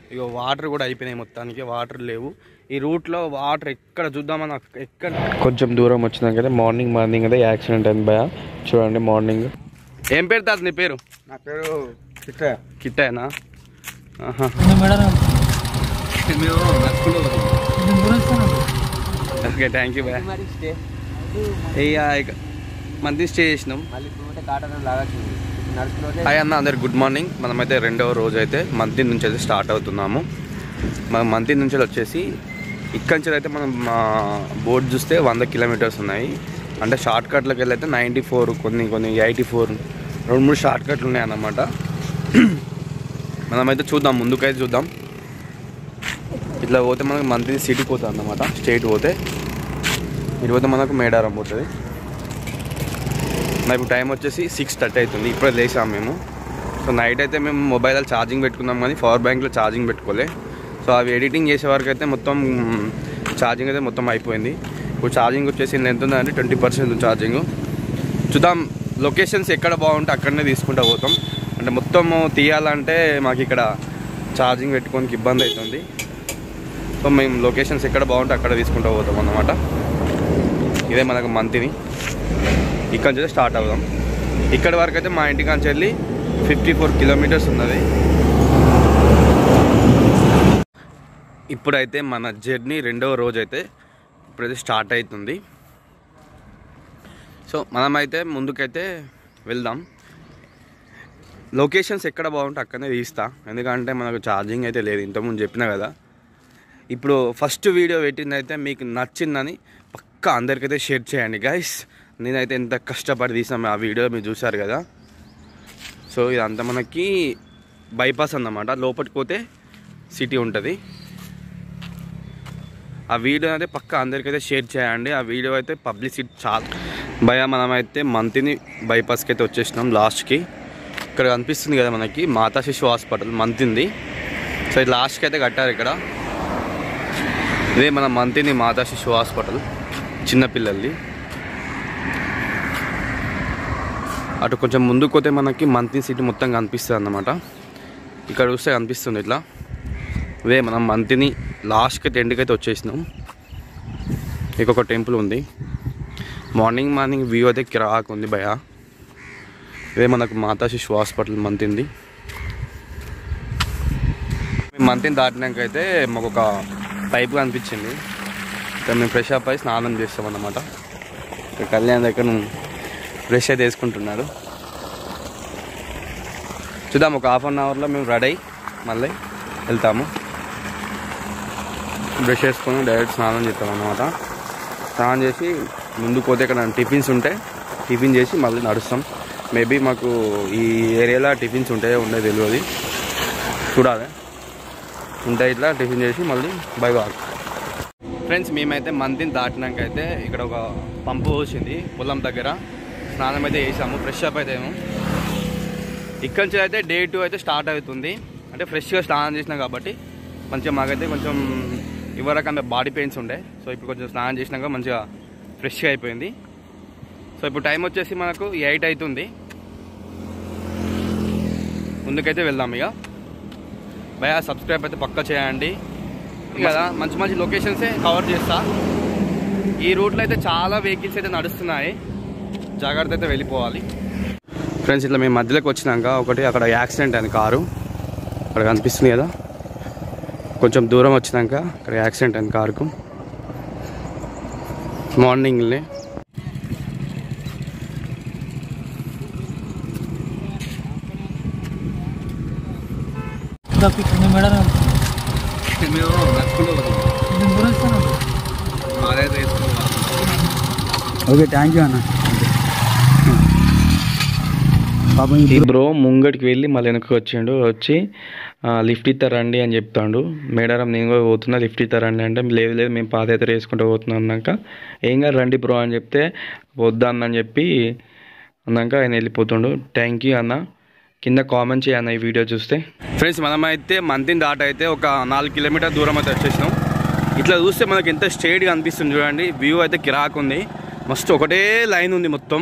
ఇక వాటర్ కూడా అయిపోయినాయి మొత్తానికి వాటర్ లేవు ఈ రూట్లో వాటర్ ఎక్కడ చూద్దామని అక్క- ఎక్కడ కొంచెం దూరం వచ్చినాకైతే మార్నింగ్ మార్నింగ్ అయితే యాక్సిడెంట్ అయింది భయ చూడండి మార్నింగ్ ఏం పేరు తాత నీ పేరు నా పేరు చిట్ట కిట్టేనా ఆహా ఓకే థ్యాంక్ యూ భయ మరి స్టే ఇక ఇక మంది స్టే చేసినాం మళ్ళీ ఇప్పుడు కాటన్ లాగచ్చు నడుచుకుంటే హాయ్ అన్న అందరికి గుడ్ మార్నింగ్ మనమైతే రెండవ రోజు అయితే మంతి నుంచి అయితే స్టార్ట్ అవుతున్నాము మన మంతి నుంచి వచ్చేసి ఇక్కడి నుంచి అయితే మనం మా బోర్డు చూస్తే వంద కిలోమీటర్స్ ఉన్నాయి అంటే షార్ట్ కట్లకు వెళ్ళి అయితే నైంటీ ఫోర్ కొన్ని కొన్ని ఎయిటీ ఫోర్ రెండు మూడు షార్ట్ కట్లు ఉన్నాయి అన్నమాట మనమైతే చూద్దాం ముందుకైతే చూద్దాం ఇట్లా పోతే మనకు మంత్రి సిటీకి పోతుంది అన్నమాట స్టేట్ పోతే ఇటు పోతే మనకు మేడారం పోతుంది మరి ఇప్పుడు టైం వచ్చేసి సిక్స్ థర్టీ అవుతుంది ఇప్పుడే లేసాం మేము సో నైట్ అయితే మేము మొబైల్ ఛార్జింగ్ పెట్టుకున్నాం కానీ పవర్ బ్యాంక్లో ఛార్జింగ్ పెట్టుకోలే సో అవి ఎడిటింగ్ చేసే వరకు అయితే మొత్తం ఛార్జింగ్ అయితే మొత్తం అయిపోయింది ఇప్పుడు ఛార్జింగ్ వచ్చేసి ఎంత ఉందంటే ట్వంటీ పర్సెంట్ ఛార్జింగ్ చూద్దాం లొకేషన్స్ ఎక్కడ బాగుంటే అక్కడనే తీసుకుంటా పోతాం అంటే మొత్తం తీయాలంటే మాకు ఇక్కడ ఛార్జింగ్ పెట్టుకోనికి ఇబ్బంది అవుతుంది సో మేము లొకేషన్స్ ఎక్కడ బాగుంటే అక్కడ తీసుకుంటా పోతాం అన్నమాట ఇదే మనకు మంత్ని ఇక్కడ నుంచి స్టార్ట్ అవుదాం ఇక్కడ వరకు అయితే మా ఇంటికి నుంచి వెళ్ళి ఫిఫ్టీ ఫోర్ కిలోమీటర్స్ ఉన్నది ఇప్పుడైతే మన జర్నీ రెండవ రోజు అయితే ఇప్పుడైతే స్టార్ట్ అవుతుంది సో మనమైతే ముందుకైతే వెళ్దాం లొకేషన్స్ ఎక్కడ బాగుంటే అక్కడనే తీస్తా ఎందుకంటే మనకు ఛార్జింగ్ అయితే లేదు ఇంతకుముందు చెప్పినా కదా ఇప్పుడు ఫస్ట్ వీడియో పెట్టిందైతే మీకు నచ్చిందని పక్కా అందరికైతే షేర్ చేయండి గైస్ నేనైతే ఎంత కష్టపడి తీసాను ఆ వీడియో మీరు చూసారు కదా సో ఇదంతా మనకి బైపాస్ అన్నమాట లోపలికి పోతే సిటీ ఉంటుంది ఆ వీడియో అయితే పక్కా అందరికైతే షేర్ చేయండి ఆ వీడియో అయితే పబ్లిసిటీ చాలా భయ మనమైతే మంతిని బైపాస్కి అయితే వచ్చేసినాం లాస్ట్కి ఇక్కడ కనిపిస్తుంది కదా మనకి మాతా శిశు హాస్పిటల్ మంతింది సో ఇది లాస్ట్కి అయితే కట్టారు ఇక్కడ ఇదే మన మంతిని మాతా శిశు హాస్పిటల్ చిన్నపిల్లల్ది అటు కొంచెం ముందుకు పోతే మనకి మంత్లీ సిటీ మొత్తం కనిపిస్తుంది అన్నమాట ఇక్కడ చూస్తే కనిపిస్తుంది ఇట్లా ఇదే మనం మంత్ని లాస్ట్కి టెంట్కి అయితే వచ్చేసినాం ఇంకొక టెంపుల్ ఉంది మార్నింగ్ మార్నింగ్ వ్యూ అయితే కిరాక్ ఉంది భయ ఇదే మనకు మాతా శిశు హాస్పిటల్ మంతింది మంతిని దాటినాక అయితే మాకు ఒక పైప్ కనిపించింది ఇక్కడ మేము ఫ్రెష్ అప్ అయి స్నానం చేస్తాం అన్నమాట ఇక్కడ కళ్యాణ్ దగ్గర బ్రష్ అయితే వేసుకుంటున్నాడు చూద్దాం ఒక హాఫ్ అన్ అవర్లో మేము రెడీ అయ్యి మళ్ళీ వెళ్తాము బ్రష్ వేసుకొని డైరెక్ట్ స్నానం చేస్తాం అన్నమాట స్నానం చేసి ముందుకు పోతే ఇక్కడ టిఫిన్స్ ఉంటే టిఫిన్ చేసి మళ్ళీ నడుస్తాం మేబీ మాకు ఈ ఏరియాలో టిఫిన్స్ ఉంటాయో ఉండేది తెలియదు చూడాలి ఉంటాయి ఇట్లా టిఫిన్ చేసి మళ్ళీ బై బాక్ ఫ్రెండ్స్ మేమైతే మంతిని దాటినాక అయితే ఇక్కడ ఒక పంపు వచ్చింది పొలం దగ్గర స్నానం అయితే చేసాము ఫ్రెష్ అప్ అయితే ఏమో ఇక్కడి నుంచి అయితే డే టూ అయితే స్టార్ట్ అవుతుంది అంటే ఫ్రెష్గా స్నానం చేసినాం కాబట్టి మంచిగా మాకైతే కొంచెం ఇవరకు అంత బాడీ పెయిన్స్ ఉండే సో ఇప్పుడు కొంచెం స్నానం చేసినాక మంచిగా ఫ్రెష్గా అయిపోయింది సో ఇప్పుడు టైం వచ్చేసి మనకు ఎయిట్ అవుతుంది ముందుకైతే వెళ్దాం ఇక భయ సబ్స్క్రైబ్ అయితే పక్కా చేయండి కదా మంచి మంచి లొకేషన్సే కవర్ చేస్తా ఈ రూట్లో అయితే చాలా వెహికల్స్ అయితే నడుస్తున్నాయి జాగ్రత్త అయితే వెళ్ళిపోవాలి ఫ్రెండ్స్ ఇట్లా మేము మధ్యలోకి వచ్చినాక ఒకటి అక్కడ యాక్సిడెంట్ అయింది కారు అక్కడ కనిపిస్తుంది కదా కొంచెం దూరం వచ్చినాక అక్కడ యాక్సిడెంట్ అయింది కారుకు మార్నింగ్లే మేడం మేము నడుచుకుంటూ ఓకే థ్యాంక్ యూ అన్న పాపం ఈ బ్రో ముంగడికి వెళ్ళి మళ్ళీ వెనక్కి వచ్చిండు వచ్చి ఆ, లిఫ్ట్ ఇస్తారండి అని చెప్తాడు మేడారం నేను కూడా పోతున్నా లిఫ్ట్ ఇస్తారండి అంటే లేదు లేదు మేము పాదయాత్ర వేసుకుంటూ పోతున్నాం అన్నాక ఏం కాదు రండి బ్రో అని చెప్తే వద్దా అన్న అని చెప్పి అన్నాక ఆయన వెళ్ళిపోతుండు థ్యాంక్ యూ అన్న కింద కామెంట్ చేయన్న ఈ వీడియో చూస్తే ఫ్రెండ్స్ మనమైతే మంతిని దాట అయితే ఒక నాలుగు కిలోమీటర్ దూరం అయితే వచ్చేసినాం ఇట్లా చూస్తే మనకి ఎంత స్ట్రైట్గా అనిపిస్తుంది చూడండి వ్యూ అయితే కిరాక్ ఉంది మస్తు ఒకటే లైన్ ఉంది మొత్తం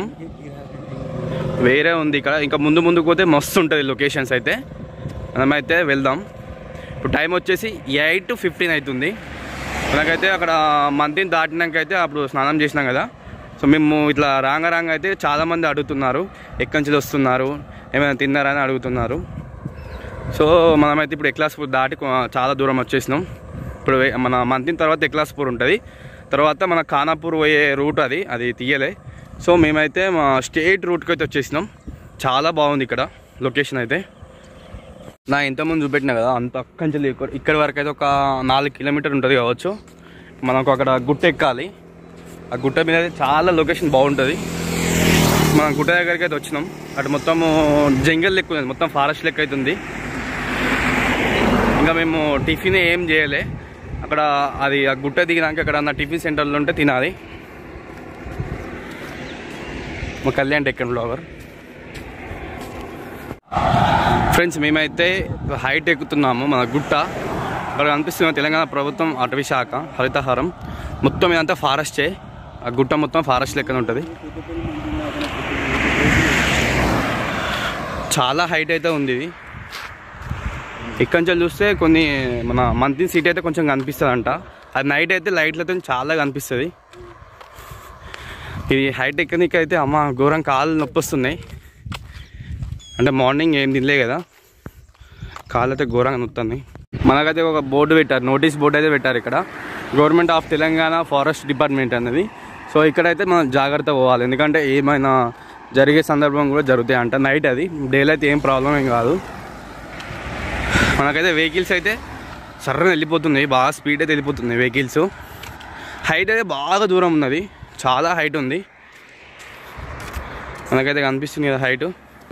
వేరే ఉంది ఇక్కడ ఇంకా ముందు ముందుకు పోతే మస్తు ఉంటుంది లొకేషన్స్ అయితే మనమైతే వెళ్దాం ఇప్పుడు టైం వచ్చేసి ఎయిట్ ఫిఫ్టీన్ అవుతుంది మనకైతే అక్కడ మంతిని దాటినాక అయితే అప్పుడు స్నానం చేసినాం కదా సో మేము ఇట్లా రాంగ రాంగ అయితే చాలామంది అడుగుతున్నారు ఎక్కడి నుంచి వస్తున్నారు ఏమైనా తిన్నారా అని అడుగుతున్నారు సో మనమైతే ఇప్పుడు ఎక్లాస్పూర్ దాటి కొ- చాలా దూరం వచ్చేసినాం ఇప్పుడు వే- మన మంతిన్ తర్వాత ఎక్లాస్పూర్ ఉంటుంది తర్వాత మన ఖానాపూర్ పోయే రూట్ అది అది తీయలే సో మేమైతే మా స్టేట్ రూట్కి అయితే వచ్చేసినాం చాలా బాగుంది ఇక్కడ లొకేషన్ అయితే నా ఇంతకుముందు చూపెట్టిన కదా అంత అక్కడి నుంచి ఇక్కడ ఇక్కడి వరకు అయితే ఒక నాలుగు కిలోమీటర్ ఉంటుంది కావచ్చు మనకు అక్కడ గుట్ట ఎక్కాలి ఆ గుట్ట మీద అయితే చాలా లొకేషన్ బాగుంటుంది మనం గుట్ట దగ్గరికి అయితే వచ్చినాం అటు మొత్తం జంగల్ లెక్క ఉంది మొత్తం ఫారెస్ట్ లెక్క అవుతుంది ఇంకా మేము టిఫిన్ ఏం చేయలే అక్కడ అది ఆ గుట్ట దిగినాక అక్కడ ఉన్న టిఫిన్ సెంటర్లో ఉంటే తినాలి మా కళ్యాణ్ టెక్కన్ ఫ్లవర్ ఫ్రెండ్స్ మేమైతే హైట్ ఎక్కుతున్నాము మన గుట్ట అక్కడ కనిపిస్తున్న తెలంగాణ ప్రభుత్వం అటవీ శాఖ హరితహారం మొత్తం ఇదంతా ఫారెస్టే ఆ గుట్ట మొత్తం ఫారెస్ట్ లెక్కన ఉంటుంది చాలా హైట్ అయితే ఉంది ఇది ఇక్కడి నుంచి చూస్తే కొన్ని మన మంత్లీ సిటీ అయితే కొంచెం కనిపిస్తుంది అంట అది నైట్ అయితే లైట్లతో చాలా కనిపిస్తుంది ఇది హైట్ ఎక్కనికి అయితే అమ్మ ఘోరం కాళ్ళు నొప్పి వస్తున్నాయి అంటే మార్నింగ్ ఏం తినలే కదా కాళ్ళు అయితే ఘోరంగా నొత్తుంది మనకైతే ఒక బోర్డు పెట్టారు నోటీస్ బోర్డు అయితే పెట్టారు ఇక్కడ government of Telangana forest department అనేది సో ఇక్కడైతే మనం జాగ్రత్త పోవాలి ఎందుకంటే ఏమైనా జరిగే సందర్భం కూడా జరుగుతాయి అంట నైట్ అది డేలో అయితే ఏం ప్రాబ్లం ఏం కాదు మనకైతే వెహికల్స్ అయితే సర్రని వెళ్ళిపోతున్నాయి బాగా స్పీడ్ అయితే వెళ్ళిపోతున్నాయి వెహికల్స్ హైట్ అయితే బాగా దూరం ఉన్నది చాలా హైట్ ఉంది మనకైతే కనిపిస్తుంది కదా హైట్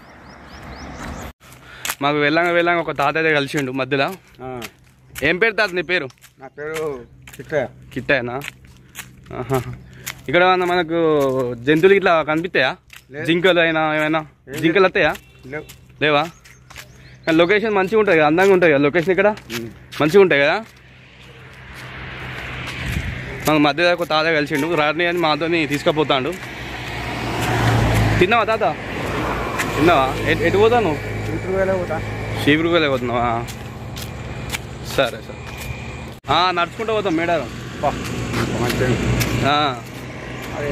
మాకు వెళ్ళంగా వెళ్ళంగా ఒక తాత అయితే కలిసిండు మధ్యలో ఆ, ఏం పేరు తాత నీ పేరు నా పేరు చిట్టయ్య కిట్టేనా ఆహా. ఇక్కడ ఏమన్నా మనకు జంతువులు ఇట్లా కనిపిస్తాయా లేదు. జింకలు అయినా ఏమైనా ఏం జింకలు వస్తాయా లేవు లేవా కానీ లొకేషన్ మంచిగా ఉంటుంది కదా అందంగా ఉంటుంది కదా లొకేషన్ ఇక్కడ ఉమ్. మంచిగా ఉంటాయి కదా మాకు మధ్యలో ఒక తాత కలిసిండు రాని అని మాతోని తీసుకుపోతాడు తిన్నావా తాత తిన్నావా ఎటు ఎటు పోతాను ఇంటికి వెళ్ళే పోతా శిబిరికి వెళ్ళిపోతున్నావా సరే సరే ఆ, నడుచుకుంటూ పోతాం మేడారం పా, మంచిది ఆ. అదే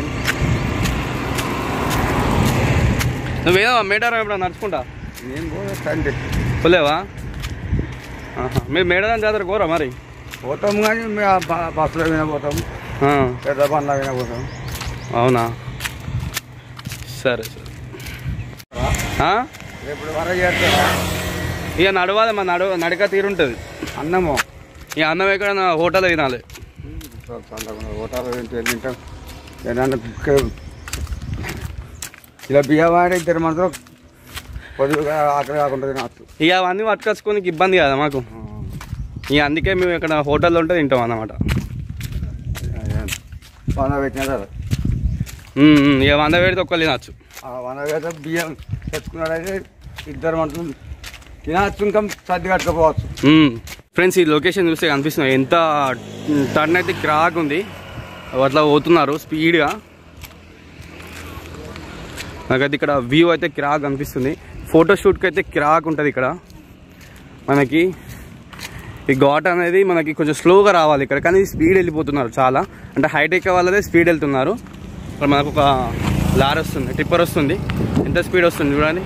నువ్వేనా మేడారం ఎప్పుడన్నా నడుచుకుంటా నేను పోతాండి పోలేవా ఆహా. మీరు మేడారం జాతర కోరా మరి పోతాం కానీ మేము ఆ బ- బస్సులో విన పోతాం ఆ, పెద్ద బండ్లో విన పోతాం అవునా సరే సరే ఆ? రేపు వరకు చేస్తారా ఇక నడవాలి మా నడవ నడక తీరుంటుంది అన్నము ఇక అన్నం ఎక్కడైనా హోటల్ తినాలి ఓటాలు తింటాం ఏదన్నా కుక్క ఇలా బియ్యం వాడి ఇద్దరు మాత్రం పొద్దుగా ఆకలి కాకుండా తినచ్చు ఇక అవన్నీ పట్టుకొచ్చుకోనికి ఇబ్బంది కదా మాకు ఇక అందుకే మేము ఇక్కడ హోటల్లో ఉంటే తింటాం అన్నమాట వంద పెట్టినా కదా ఉమ్, ఉమ్, ఇక వంద పెడితే ఒక్కరు తినచ్చు ఆ వంద పెడితే బియ్యం తెచ్చుకున్నాడైతే ఇద్దరు మాత్రం తినచ్చు ఇంకా సర్ది కట్టుకోపోవచ్చు ఫ్రెండ్స్ ఈ లొకేషన్ చూస్తే కనిపిస్తుంది ఎంత టర్న్ అయితే క్రాక్ ఉంది అట్లా పోతున్నారు స్పీడ్గా నాకైతే ఇక్కడ వ్యూ అయితే క్రాక్ అనిపిస్తుంది ఫోటోషూట్కి అయితే క్రాక్ ఉంటుంది ఇక్కడ మనకి ఈ ఘాట్ అనేది మనకి కొంచెం స్లోగా రావాలి ఇక్కడ కానీ స్పీడ్ వెళ్ళిపోతున్నారు చాలా అంటే హైట్ ఎక్కే వాళ్ళదే స్పీడ్ వెళ్తున్నారు ఇక్కడ మనకు ఒక లారీ వస్తుంది టిప్పర్ వస్తుంది ఎంత స్పీడ్ వస్తుంది చూడండి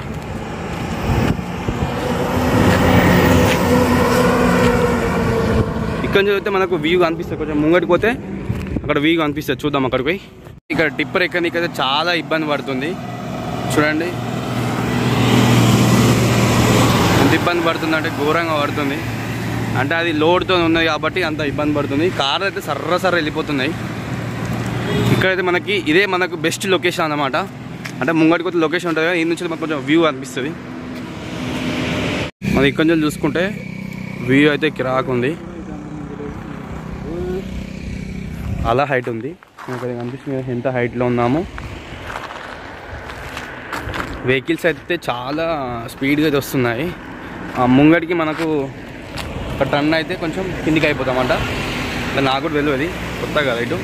ఇక్కడ నుంచి అయితే మనకు వ్యూ కనిపిస్తుంది కొంచెం ముంగటికి పోతే అక్కడ వ్యూ కనిపిస్తుంది చూద్దాం అక్కడికి పోయి ఇక్కడ టిప్పర్ ఎక్కడానికి అయితే చాలా ఇబ్బంది పడుతుంది చూడండి ఎంత ఇబ్బంది పడుతుంది అంటే ఘోరంగా పడుతుంది అంటే అది లోడ్తో ఉన్నది కాబట్టి అంత ఇబ్బంది పడుతుంది కార్లు అయితే సర్ర సర్ర వెళ్ళిపోతున్నాయి ఇక్కడైతే మనకి ఇదే మనకు బెస్ట్ లొకేషన్ అన్నమాట అంటే ముంగటికి పోతే లొకేషన్ ఉంటుంది కదా ఈ నుంచి మనకు కొంచెం వ్యూ అనిపిస్తుంది మనం ఇక్కడ నుంచి చూసుకుంటే వ్యూ అయితే కిరాక్ ఉంది అలా హైట్ ఉంది నాకు అది కనిపిస్తుంది కదా ఎంత హైట్లో ఉన్నాము వెహికల్స్ అయితే చాలా స్పీడ్గా అయితే వస్తున్నాయి ఆ ముంగడికి మనకు ఒక టన్ అయితే కొంచెం కిందికి అయిపోతామంట ఇంకా నాకు కూడా తెలియదు కొత్త కదా ఇటు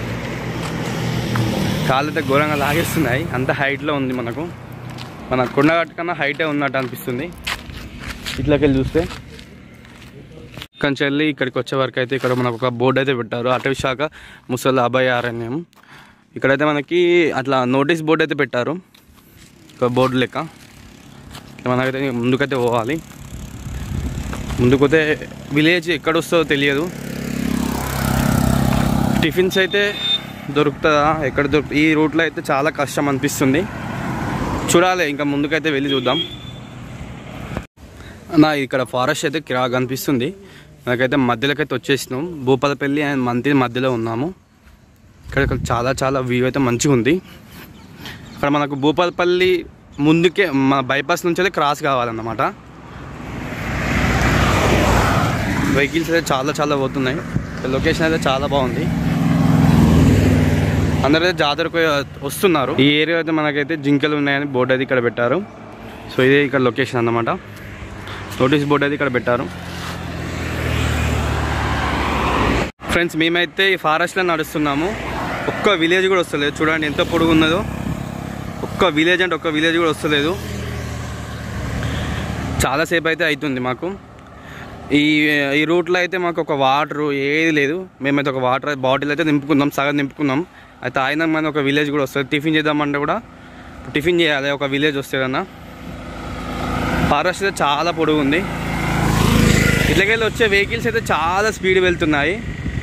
కాళ్ళు అయితే ఘోరంగా లాగేస్తున్నాయి అంత హైట్లో ఉంది మనకు మన కొండగట్టు కన్నా హైటే ఉన్నట్టు అనిపిస్తుంది ఇట్లకెళ్ళి చూస్తే ఇక్కడి నుంచి వెళ్ళి ఇక్కడికి వచ్చే వరకు అయితే ఇక్కడ మనకు ఒక బోర్డు అయితే పెట్టారు అటవీ శాఖ ముసలి అభయారణ్యం ఇక్కడైతే మనకి అట్లా నోటీస్ బోర్డు అయితే పెట్టారు ఒక బోర్డు లెక్క ఇట్లా మనకైతే ముందుకైతే పోవాలి ముందుకు పోతే విలేజ్ ఎక్కడ వస్తుందో తెలియదు టిఫిన్స్ అయితే దొరుకుతుందా ఎక్కడ దొరుకు ఈ రూట్లో అయితే చాలా కష్టం అనిపిస్తుంది చూడాలి ఇంకా ముందుకైతే వెళ్ళి చూద్దాం నా ఇక్కడ ఫారెస్ట్ అయితే కిరాగా అనిపిస్తుంది నాకైతే మధ్యలోకైతే వచ్చేసినాం భూపాలపల్లి అండ్ మంత్రి మధ్యలో ఉన్నాము ఇక్కడ ఇక్కడ చాలా చాలా వ్యూ అయితే మంచిగా ఉంది ఇక్కడ మనకు భూపాలపల్లి ముందుకే మన బైపాస్ నుంచి అయితే క్రాస్ కావాలన్నమాట వెహికల్స్ అయితే చాలా చాలా పోతున్నాయి లొకేషన్ అయితే చాలా బాగుంది అందరూ అయితే జాతరకు వస్తున్నారు ఈ ఏరియా అయితే మనకైతే జింకలు ఉన్నాయని బోర్డు అయితే ఇక్కడ పెట్టారు సో ఇదే ఇక్కడ లొకేషన్ అన్నమాట నోటీస్ బోర్డు అయితే ఇక్కడ పెట్టారు ఫ్రెండ్స్ మేమైతే ఈ ఫారెస్ట్లో నడుస్తున్నాము ఒక్క విలేజ్ కూడా వస్తలేదు చూడండి ఎంత పొడుగు ఉన్నదో ఒక్క విలేజ్ అంటే ఒక్క విలేజ్ కూడా వస్తలేదు చాలాసేపు అయితే అవుతుంది మాకు ఈ ఈ రూట్లో అయితే మాకు ఒక వాటర్ ఏది లేదు మేమైతే ఒక వాటర్ బాటిల్ అయితే నింపుకున్నాం సగం నింపుకున్నాం అయితే ఆయన మన ఒక విలేజ్ కూడా వస్తుంది టిఫిన్ చేద్దామంటే కూడా టిఫిన్ చేయాలి ఒక విలేజ్ వస్తుందన్న ఫారెస్ట్ అయితే చాలా పొడుగు ఉంది ఇట్లకెళ్ళి వచ్చే వెహికల్స్ అయితే చాలా స్పీడ్ వెళ్తున్నాయి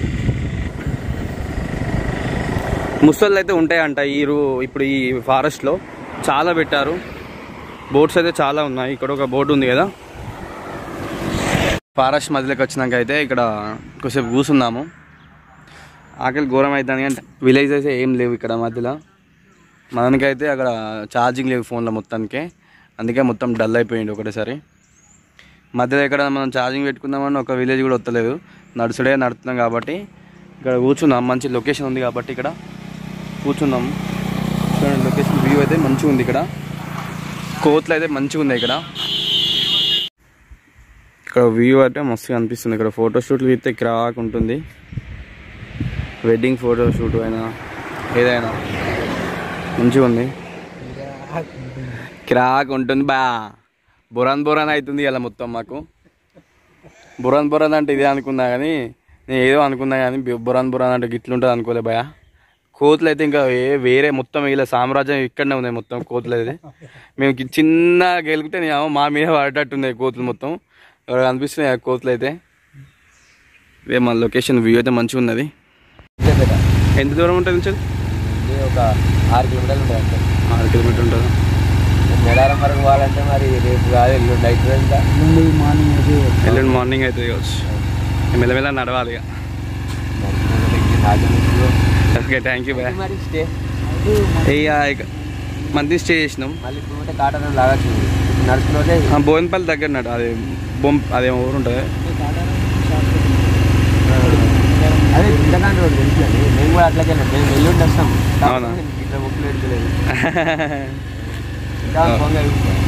ముసళ్ళు అయితే ఉంటాయంట ఈ రూ ఇప్పుడు ఈ ఫారెస్ట్లో చాలా పెట్టారు బోట్స్ అయితే చాలా ఉన్నాయి ఇక్కడ ఒక బోట్ ఉంది కదా ఫారెస్ట్ మధ్యలోకి వచ్చినాక అయితే ఇక్కడ కొద్దిసేపు కూర్చున్నాము ఆకలి ఘోరం అవుతుంది అంటే విలేజ్ అయితే ఏం లేవు ఇక్కడ మధ్యలో మనకైతే అక్కడ ఛార్జింగ్ లేవు ఫోన్లో మొత్తానికి అందుకే మొత్తం డల్ అయిపోయింది ఒకటేసారి మధ్యలో ఇక్కడ మనం ఛార్జింగ్ పెట్టుకుందామని ఒక విలేజ్ కూడా వస్తలేదు నడుచుడే నడుతున్నాం కాబట్టి ఇక్కడ కూర్చున్నాం మంచి లొకేషన్ ఉంది కాబట్టి ఇక్కడ కూర్చున్నాం చూడండి లొకేషన్ వ్యూ అయితే మంచిగా ఉంది ఇక్కడ కోతులు అయితే మంచిగా ఉంది ఇక్కడ ఇక్కడ వ్యూ అయితే మస్తుగా అనిపిస్తుంది ఇక్కడ ఫోటో షూట్లు తీస్తే క్రాక్ ఉంటుంది వెడ్డింగ్ ఫోటో షూట్ అయినా ఏదైనా మంచిగా ఉంది క్రాక్ ఉంటుంది బా బురాన్ బురాన్ అవుతుంది ఇలా మొత్తం మాకు బురాన్ బురాన్ అంటే ఇదే అనుకున్నా కానీ నేను ఏదో అనుకున్నా కానీ బి- బురాన్ బురాన్ అంటే గిట్లుంటుంది అనుకోలే భయ కోతులు అయితే ఇంకా ఏ వేరే మొత్తం ఇలా సామ్రాజ్యం ఇక్కడనే ఉన్నాయి మొత్తం కోతులు అయితే మేము కి- చిన్న గెలిగితే నేను మా మీద పడేటట్టున్నాయి కోతులు మొత్తం ఎవరు అనిపిస్తున్నాయి ఆ కోతులు అయితే ఇదే మా లొకేషన్ వ్యూ అయితే మంచిగా ఉన్నది ఎంత దూరం ఉంటుంది నుంచి ఇది ఒక ఆరు కిలోమీటర్లు ఉంటుంది అంతే ఆరు కిలోమీటర్ ఉంటుంది మేడారం వరకు పోవాలంటే మరి రేపు కాదు ఎల్లుండి అవుతుంది ఇంకా ఎల్లుండి మార్నింగ్ అయితే ఎల్లుండి మార్నింగ్ అవుతుంది కావచ్చు మెల్లమెల్ల నడవాలి ఇక ఓకే థ్యాంక్ యూ బాయ్ మరి స్టే ఇక ఇక మంది స్టే చేసినాం మళ్ళీ ఇప్పుడు ఉంటే కాటన్ లాగచ్చు నడుచుకుంటే ఆ, బోయినపల్లి దగ్గర నడు అది బొమ్ అదే ఊరు ఉంటుంది అదే ఇంతకాండ రోడ్ తెలుసుండి మేము కూడా అట్లాగే మేము ఎల్లుండి వస్తాం అవునా? ఇట్లా ముక్కులు పెడతలేదు ఇంకా ఫోన్గా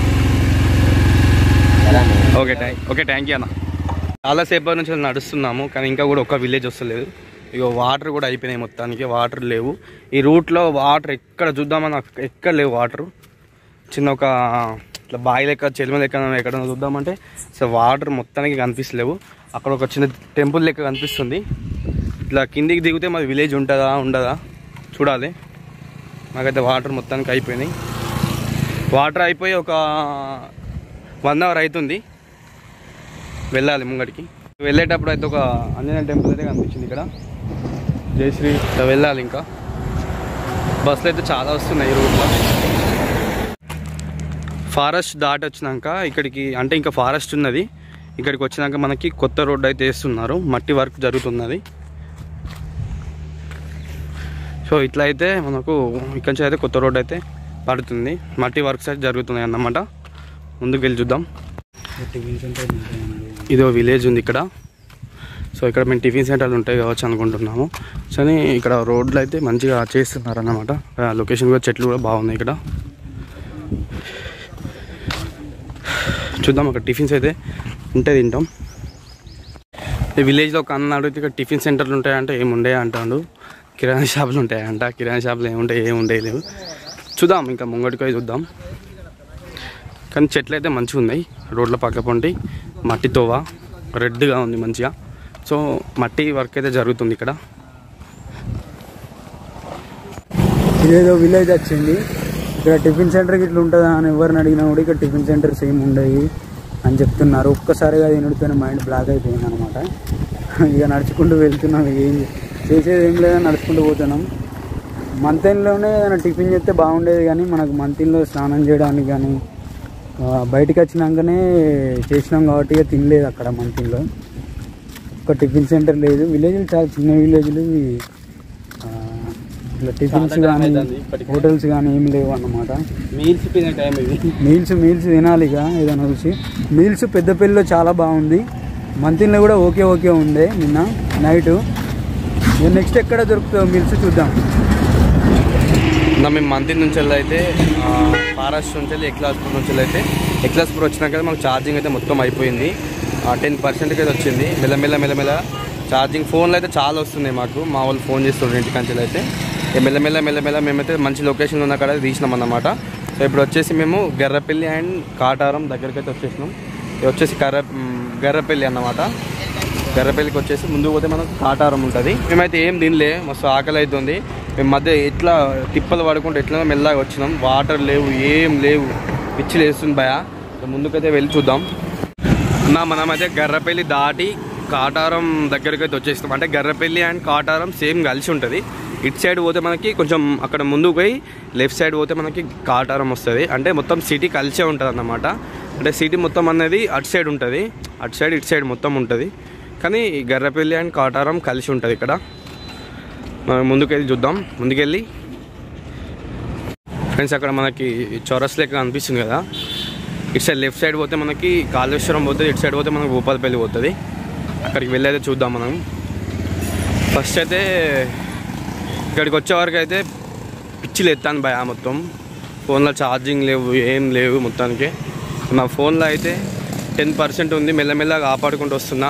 okay thank okay thank you అన్న చాలాసేపటి నుంచి నడుస్తున్నాము కానీ ఇంకా కూడా ఒక విలేజ్ వస్తలేదు ఇక వాటర్ కూడా అయిపోయినాయి మొత్తానికి వాటర్ లేవు ఈ రూట్లో వాటర్ ఎక్కడ చూద్దామని అక్క- ఎక్కడ లేవు వాటర్ చిన్న ఒక ఇట్లా బావి లెక్క చెలిమ లెక్క ఎక్కడ చూద్దామంటే సో వాటర్ మొత్తానికి కనిపిస్తలేవు అక్కడ ఒక చిన్న టెంపుల్ లెక్క కనిపిస్తుంది ఇట్లా కిందికి దిగితే మాది విలేజ్ ఉంటుందా ఉండదా చూడాలి నాకైతే వాటర్ మొత్తానికి అయిపోయినాయి వాటర్ అయిపోయి ఒక వన్ అవర్ అవుతుంది వెళ్ళాలి ముంగడికి వెళ్ళేటప్పుడు అయితే ఒక ఆంజనేయ టెంపుల్ అయితే కనిపించింది ఇక్కడ జయశ్రీ ఇట్లా వెళ్ళాలి ఇంకా బస్సులు అయితే చాలా వస్తున్నాయి ఈ రూట్లో ఫారెస్ట్ దాటి వచ్చినాక ఇక్కడికి అంటే ఇంకా ఫారెస్ట్ ఉన్నది ఇక్కడికి వచ్చినాక మనకి కొత్త రోడ్డు అయితే వేస్తున్నారు మట్టి వర్క్ జరుగుతున్నది సో ఇట్లా అయితే మనకు ఇక్కడి నుంచి అయితే కొత్త రోడ్డు అయితే పడుతుంది మట్టి వర్క్స్ అయితే జరుగుతున్నాయి అన్నమాట ముందుకు వెళ్ళి చూద్దాం ఇది ఒక విలేజ్ ఉంది ఇక్కడ సో ఇక్కడ మేము టిఫిన్ సెంటర్లు ఉంటాయి కావచ్చు అనుకుంటున్నాము సో ఇక్కడ రోడ్లు అయితే మంచిగా చేస్తున్నారు అన్నమాట లొకేషన్ కూడా చెట్లు కూడా బాగున్నాయి ఇక్కడ చూద్దాం అక్కడ టిఫిన్స్ అయితే ఉంటే తింటాం ఈ విలేజ్లో ఒక అన్న అడిగితే ఇక్కడ టిఫిన్ సెంటర్లు ఉంటాయంటే ఏముండే అంటాడు కిరాణా షాపులు ఉంటాయంట కిరాణా షాపులు ఏముంటాయి ఏముంటాయి లేవు చూద్దాం ఇంకా ముంగటికి పోయి చూద్దాం కానీ చెట్లు అయితే మంచిగా ఉన్నాయి రోడ్ల పక్క పొంటి మట్టి తోవ రెడ్గా ఉంది మంచిగా సో మట్టి వర్క్ అయితే జరుగుతుంది ఇక్కడ ఇదేదో విలేజ్ వచ్చింది ఇక్కడ టిఫిన్ సెంటర్కి ఇట్లా ఉంటుందా అని ఎవరిని అడిగినా కూడా ఇక్కడ టిఫిన్ సెంటర్స్ ఏమి ఉండవు అని చెప్తున్నారు ఒక్కసారిగా తినడితోనే మైండ్ బ్లాక్ అయిపోయింది అనమాట ఇక నడుచుకుంటూ వెళ్తున్నాం ఏం చేసేది ఏం లేదని నడుచుకుంటూ పోతున్నాం మంతెన్లోనే ఏదైనా టిఫిన్ చేస్తే బాగుండేది కానీ మనకు మంతెన్లో స్నానం చేయడానికి కానీ ఆ, బయటికి వచ్చినాకనే చేసినాం కాబట్టి ఇక తినలేదు అక్కడ మంతెన్లో ఒక టిఫిన్ సెంటర్ లేదు విలేజ్లు చాలా చిన్న విలేజ్లు ఇవి, ఆ, ఇట్లా టిఫిన్స్ కానీ హోటల్స్ కానీ ఏమి లేవు అన్నమాట మీల్స్ తినే టైం ఇది మీల్స్ మీల్స్ తినాలి ఇక ఏదైనా చూసి మీల్స్ పెద్దపల్లిలో చాలా బాగుంది మంతిన్లో కూడా ఓకే ఓకే ఉండే నిన్న నైట్ నెక్స్ట్ ఎక్కడ దొరుకుతుందో మీల్స్ చూద్దాం నా మేము మంత్రి నుంచి వెళ్ళి అయితే మహారాష్ట్ర నుంచి వెళ్ళి ఎక్లాస్పూర్ నుంచి వెళ్ళి అయితే ఎక్లాస్పూర్ వచ్చినాక మాకు ఛార్జింగ్ అయితే మొత్తం అయిపోయింది టెన్ పర్సెంట్కి అయితే వచ్చింది మెల్లమెల్ల మెల్లమెల్ల ఛార్జింగ్ ఫోన్లో అయితే చాలా వస్తున్నాయి మాకు మా వాళ్ళు ఫోన్ చేస్తుండ్రు ఇంటి కంచెలు అయితే ఇక మెల్లమెల్ల మెల్లమెల్ల మేమైతే మంచి లొకేషన్లో ఉన్న కాడ తీసినాం అన్నమాట సో ఇప్పుడు వచ్చేసి మేము గర్రపల్లి అండ్ కాటారం దగ్గరికి అయితే వచ్చేసినాం ఇది వచ్చేసి కర్ర మ్, గర్రపల్లి అన్నమాట గర్రపల్లికి వచ్చేసి ముందు పోతే మనకు కాటారం ఉంటుంది మేమైతే ఏం తినలే మస్తు ఆకలి అవుతుంది మేము మధ్య ఎట్లా తిప్పలు పడుకుంటే ఎట్లా మెల్లగా వచ్చినాం వాటర్ లేవు ఏం లేవు పిచ్చిలు వేస్తుంది భయ సో ముందుకైతే వెళ్ళి చూద్దాం నా మనమైతే గర్రపల్లి దాటి కాటారం దగ్గరికి అయితే వచ్చేస్తాం అంటే గర్రపల్లి అండ్ కాటారం సేమ్ కలిసి ఉంటుంది ఇటు సైడ్ పోతే మనకి కొంచెం అక్కడ ముందుకు పోయి లెఫ్ట్ సైడ్ పోతే మనకి కాటారం వస్తుంది అంటే మొత్తం సిటీ కలిసే ఉంటుంది అన్నమాట అంటే సిటీ మొత్తం అనేది అటు సైడ్ ఉంటుంది అటు సైడ్ ఇటు సైడ్ మొత్తం ఉంటుంది కానీ ఈ గర్రపల్లి అండ్ కాటారం కలిసి ఉంటుంది ఇక్కడ మనం ముందుకెళ్ళి చూద్దాం ముందుకెళ్ళి ఫ్రెండ్స్ అక్కడ మనకి చౌరస్ లెక్క అనిపిస్తుంది కదా ఇటు సైడ్ లెఫ్ట్ సైడ్ పోతే మనకి కాళేశ్వరం పోతుంది ఇటు సైడ్ పోతే మనకి భూపాలపల్లి పోతుంది అక్కడికి వెళ్ళి అయితే చూద్దాం మనం ఫస్ట్ అయితే ఇక్కడికి వచ్చే వరకు అయితే పిచ్చిలు ఎత్తాను భయ మొత్తం ఫోన్లో ఛార్జింగ్ లేవు ఏం లేవు మొత్తానికి నా ఫోన్లో అయితే టెన్ పర్సెంట్ ఉంది మెల్లమెల్లగా కాపాడుకుంటూ వస్తున్నా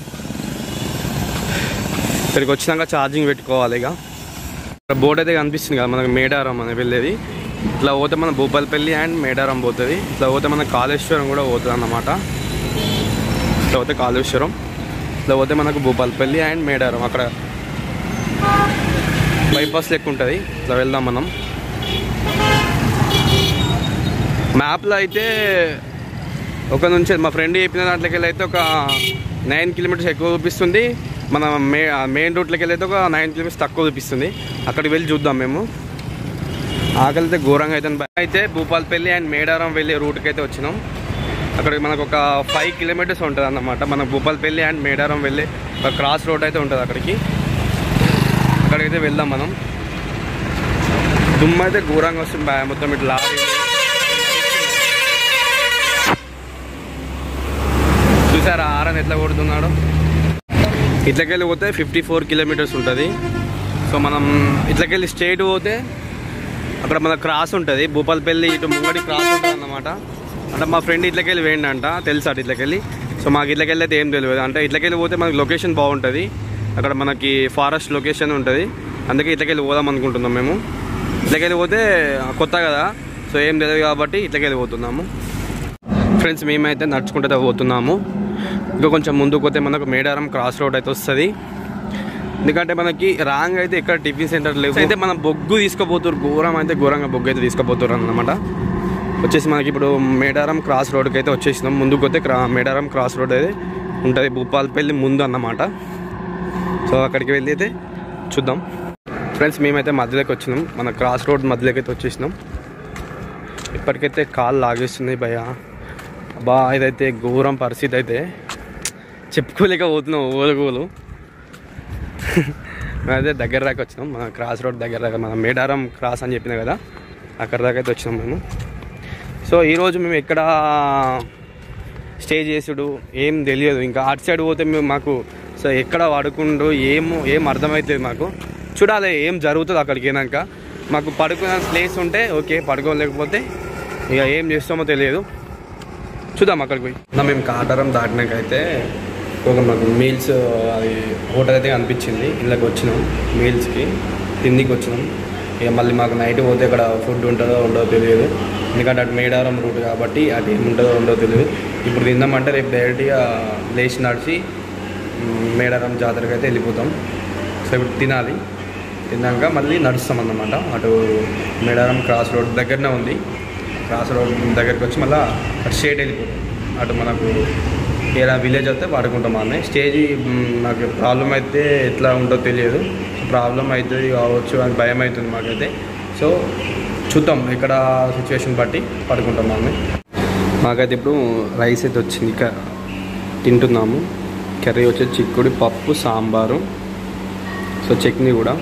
ఇక్కడికి వచ్చినాక ఛార్జింగ్ పెట్టుకోవాలి ఇక ఇక్కడ బోర్డు అయితే కనిపిస్తుంది కదా మనకి మేడారం అని వెళ్ళేది ఇట్లా పోతే మన భూపాలపల్లి అండ్ మేడారం పోతుంది ఇట్లా పోతే మన కాళేశ్వరం కూడా పోతుంది అన్నమాట ఇట్లా పోతే కాళేశ్వరం ఇట్లా పోతే మనకు భూపాలపల్లి అండ్ మేడారం అక్కడ బైపాస్ లెక్క ఉంటుంది ఇట్లా వెళ్దాం మనం మ్యాప్లో అయితే ఒక నుంచి మా ఫ్రెండ్ చెప్పిన దాంట్లోకి వెళ్ళి అయితే ఒక నైన్ కిలోమీటర్స్ ఎక్కువ చూపిస్తుంది మన మే మెయిన్ రూట్లోకి వెళ్ళి అయితే ఒక నైన్ కిలోమీటర్స్ తక్కువ చూపిస్తుంది అక్కడికి వెళ్ళి చూద్దాం మేము ఆకలి అయితే ఘోరంగా అయితే అయితే భూపాలపల్లి అండ్ మేడారం వెళ్ళే రూట్కి అయితే వచ్చినాం అక్కడికి మనకు ఒక ఫైవ్ కిలోమీటర్స్ ఉంటుంది అన్నమాట మన భూపాలపల్లి అండ్ మేడారం వెళ్ళే ఒక క్రాస్ రోడ్ అయితే ఉంటుంది అక్కడికి అక్కడికైతే వెళ్దాం మనం దుమ్ము అయితే ఘోరంగా వస్తుంది బా- మొత్తం ఇట్లా లారీ చూసారా ఆరన్ ఎట్లా కొడుతున్నాడు ఇట్లకెళ్ళి పోతే ఫిఫ్టీ ఫోర్ కిలోమీటర్స్ ఉంటుంది సో మనం ఇట్లకెళ్ళి స్ట్రైట్ పోతే అక్కడ మన క్రాస్ ఉంటుంది భూపాలపల్లి ఇటు ముంగడి క్రాస్ ఉంటుంది అన్నమాట అంటే మా ఫ్రెండ్ ఇట్లకెళ్ళి వేయండి తెలుసు అటు ఇట్లకెళ్ళి సో మాకు ఇట్లకెళ్ళి అయితే ఏం తెలియదు అంటే ఇట్లకెళ్ళి పోతే మనకి లొకేషన్ బాగుంటుంది అక్కడ మనకి ఫారెస్ట్ లొకేషన్ ఉంటుంది అందుకే ఇట్లకెళ్ళి పోదాం అనుకుంటున్నాం మేము ఇట్లకెళ్ళి పోతే కొత్త కదా సో ఏం తెలియదు కాబట్టి ఇట్లకెళ్ళి పోతున్నాము ఫ్రెండ్స్ మేమైతే నడుచుకుంటూ పోతున్నాము ఇంకా కొంచెం ముందుకు పోతే మనకు మేడారం క్రాస్ రోడ్ అయితే వస్తుంది ఎందుకంటే మనకి రాంగ్ అయితే ఇక్కడ టిఫిన్ సెంటర్ లేవు అయితే మనం బొగ్గు తీసుకుపోతారు ఘోరం అయితే ఘోరంగా బొగ్గు అయితే తీసుకుపోతారు అన్నమాట వచ్చేసి మనకి ఇప్పుడు మేడారం క్రాస్ రోడ్కి అయితే వచ్చేసినాం ముందుకు పోతే క్రా మేడారం క్రాస్ రోడ్ అయితే ఉంటుంది భూపాలపల్లి ముందు అన్నమాట సో అక్కడికి వెళ్ళి అయితే చూద్దాం ఫ్రెండ్స్ మేమైతే మధ్యలోకి వచ్చినాం మన క్రాస్ రోడ్ మధ్యలోకి అయితే వచ్చేసినాం ఇప్పటికైతే కాళ్ళు లాగేస్తున్నాయి భయ బా ఇదైతే ఘోరం పరిస్థితి అయితే చెప్పుకోలేక పోతున్నాం ఓలుగోలు మేమైతే దగ్గర దాకా వచ్చినాం మన క్రాస్ రోడ్ దగ్గర దాకా మన మేడారం క్రాస్ అని చెప్పిన కదా అక్కడ దాకా అయితే వచ్చినాం మేము సో ఈరోజు మేము ఎక్కడ స్టే చేసుడు ఏం తెలియదు ఇంకా అటు సైడ్ పోతే మేము మాకు సో ఎక్కడ పడుకుండు ఏమో ఏం అర్థమవుతుంది మాకు చూడాలి ఏం జరుగుతుంది అక్కడికి వెళ్ళాక మాకు పడుకునే ప్లేస్ ఉంటే ఓకే పడుకోలేకపోతే ఇక ఏం చేస్తామో తెలియదు చూద్దాం అక్కడికి పోయి నా మేము కాటారం దాటినాకైతే ఒక మాకు మీల్స్ అది హోటల్ అయితే కనిపించింది ఇళ్ళకి వచ్చినాం మీల్స్కి తిండికి వచ్చినాం ఇక మళ్ళీ మాకు నైట్ పోతే ఇక్కడ ఫుడ్ ఉంటుందో ఉండదో తెలియదు ఎందుకంటే అటు మేడారం రూట్ కాబట్టి అటు ఏమి ఉంటుందో ఉండదో తెలియదు ఇప్పుడు తిందామంటే రేపు డైరెక్ట్గా లేచి నడిచి మ్, మేడారం జాతరకి అయితే వెళ్ళిపోతాం సో ఇప్పుడు తినాలి తిన్నాక మళ్ళీ నడుస్తాం అన్నమాట అటు మేడారం క్రాస్ రోడ్ దగ్గరనే ఉంది క్రాస్ రోడ్ దగ్గరికి వచ్చి మళ్ళీ అటు స్టేట్ వెళ్ళిపోతాం అటు మనకు ఏడా విలేజ్ అయితే వాడుకుంటాం అన్నీ స్టేజ్ మ్, నాకు ప్రాబ్లం అయితే ఎట్లా ఉంటుందో తెలియదు ప్రాబ్లం అవుతుంది కావచ్చు అని భయం అవుతుంది మాకైతే సో చూద్దాం ఇక్కడ సిచ్యువేషన్ బట్టి పడుకుంటాం అన్నీ మాకైతే ఇప్పుడు రైస్ అయితే వచ్చింది ఇక తింటున్నాము కర్రీ వచ్చేసి చిక్కుడు పప్పు సాంబారు సో చట్నీ కూడా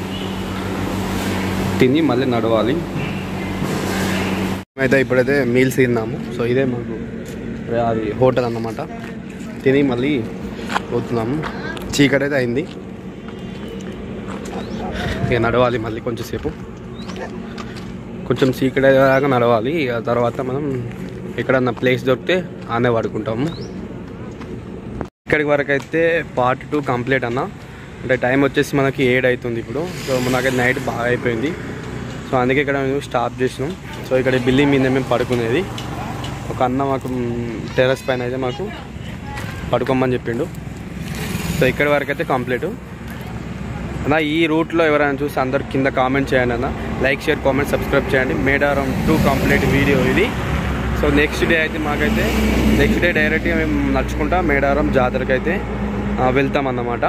తిని మళ్ళీ నడవాలి అయితే ఇప్పుడైతే మీల్స్ తిన్నాము సో ఇదే మాకు అది హోటల్ అన్నమాట తిని మళ్ళీ పోతున్నాము చీకటి అయితే అయింది ఇక నడవాలి మళ్ళీ కొంచెం సేపు కొంచెం చీకటి అయ్యేదాకా నడవాలి ఆ తర్వాత మనం ఎక్కడన్నా ప్లేస్ దొరికితే ఆనే పడుకుంటాము ఇక్కడికి వరకు అయితే పార్ట్ టూ కంప్లీట్ అన్న అంటే టైం వచ్చేసి మనకి ఏడ్ అవుతుంది ఇప్పుడు సో మనకైతే నైట్ బాగా అయిపోయింది సో అందుకే ఇక్కడ మేము స్టాప్ చేసినాం సో ఇక్కడ బిల్డింగ్ మీద మేము పడుకునేది ఒక అన్న మాకు టెర్రస్ పైన అయితే మాకు పడుకోమని చెప్పిండు సో ఇక్కడి వరకు అయితే కంప్లీట్ అన్న ఈ రూట్లో ఎవరైనా చూసి అందరు కింద కామెంట్ చేయండి అన్న లైక్ షేర్ కామెంట్ సబ్స్క్రైబ్ చేయండి మేడారం టూ కంప్లీట్ వీడియో ఇది సో నెక్స్ట్ డే అయితే మాకైతే నెక్స్ట్ డే డైరెక్ట్గా మేము నడుచుకుంటా మేడారం జాతరకి అయితే ఆ, వెళ్తాం అన్నమాట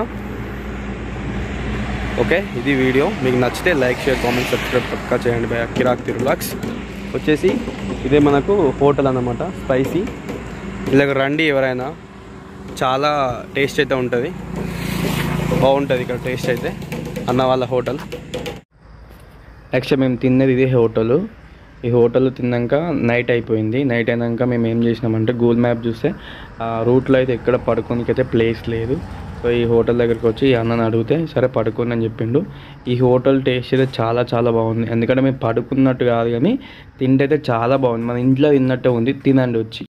ఓకే ఇది వీడియో మీకు నచ్చితే లైక్ షేర్ కామెంట్ సబ్స్క్రైబ్ పక్కా చేయండి భయ కిరాక్ తిరులాక్స్ వచ్చేసి ఇదే మనకు హోటల్ అన్నమాట స్పైసీ ఇలాగ రండి ఎవరైనా చాలా టేస్ట్ అయితే ఉంటుంది బాగుంటుంది ఇక్కడ టేస్ట్ అయితే అన్న వాళ్ళ హోటల్ యాక్చువల్ మేము తిన్నది ఇదే హోటల్ ఈ హోటల్ తిన్నాక నైట్ అయిపోయింది నైట్ అయినాక మేము ఏం చేసినామంటే గూగుల్ మ్యాప్ చూస్తే ఆ రూట్లో అయితే ఎక్కడ పడుకోనికి అయితే ప్లేస్ లేదు సో ఈ హోటల్ దగ్గరికి వచ్చి ఈ అన్నని అడిగితే సరే పడుకోండి అని చెప్పిండు ఈ హోటల్ టేస్ట్ అయితే చాలా చాలా బాగుంది ఎందుకంటే మేము పడుకున్నట్టు కాదు కానీ తింటే అయితే చాలా బాగుంది మన ఇంట్లో తిన్నట్టే ఉంది తినండి వచ్చి